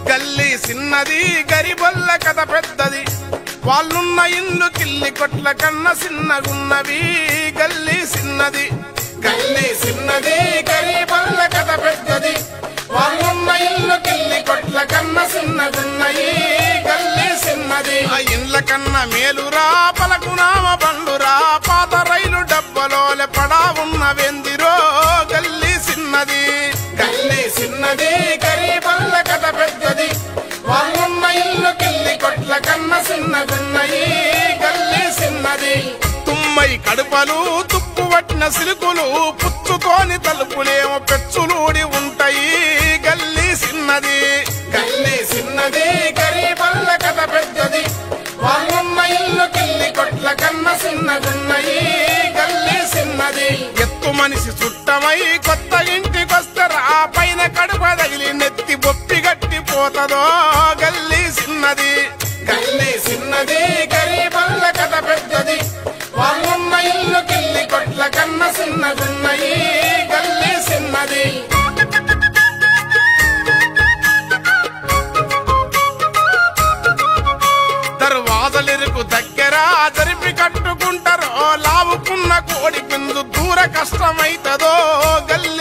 గల్లీ చిన్నది గరిబొల్ల కథ పెద్దది వాళ్ళున్న ఇల్లు కిల్లి కొట్ల కన్న చిన్నగున్నవి గల్లీ చిన్నది గల్లీ చిన్నది గరిబొల్ల కథ పెద్దది వాళ్ళున్న ఇల్లు కిల్లి కొట్ల కన్న చిన్నగున్నయి గల్లీ చిన్నది ఆ ఇండ్ల కన్న మేలురా పలకునామ బండురా పాత రైలు డబ్బలోల పడా ఉన్న వెందిరో గల్లీ చిన్నది గల్లీ చిన్నది గరీబల్ల కథ పెద్దది వాళ్ళున్న ఇల్లు కిల్లి కొట్ల కన్న చిన్నగున్నయి గల్లీ చిన్నది తుమ్మై కడుపలు తుప్పు పట్టిన సిలుకులు పుచ్చుతోని తలుపులేమో పెచ్చులూడి ఉంటాయి గల్లీ చిన్నది గల్లీ చిన్నది గరీబల్ల కథ పెద్దది వాళ్ళున్న ఇల్లు కిల్లి కొట్ల కన్న చిన్నగున్నయి గల్లీ చిన్నది ఎత్తు మనిషి చుట్టమై కొత్త ఇంటికొస్తరా పైన కడుప తగిలి నెత్తి బొప్పి గట్టిపోతదో గల్లీ చిన్నది గల్లీ చిన్నది గరీబల్ల కథ పెద్దది వాళ్ళున్న ఇల్లు కిల్లి కొట్ల కన్న చిన్నగున్నయి గల్లీ చిన్నది దర్వాజలిరుకు దగ్గర జరిపి కట్టుకుంటారో లావుకున్న కోడి కిందు దూర కష్టమైతదో గల్లి